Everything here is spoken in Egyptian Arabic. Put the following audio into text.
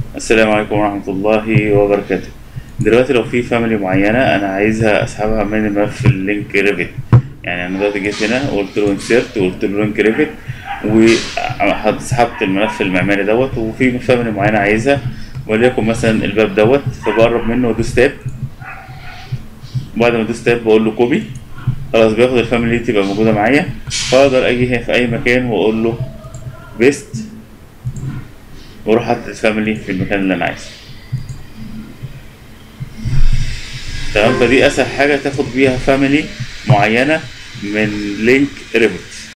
السلام عليكم ورحمة الله وبركاته دلوقتي لو في فاميلي معينة أنا عايزها أسحبها من الملف اللينك ريفت يعني أنا دلوقتي جيت هنا وقلت له انسيرت وقلت له لينك ريفت وسحبت الملف المعماري دوت وفي فاميلي معينة عايزها وليكن مثلا الباب دوت فبقرب منه وادوس تاب وبعد ما ادوس تاب بقول له كوبي خلاص بياخد الفاميلي دي تبقى موجودة معايا فاقدر اجي هنا في اي مكان واقول له بيست واروح حاطط الفاميلي في المكان اللي انا عايزه تمام فدي اسهل حاجه تاخد بيها فاميلي معينه من لينك ريفت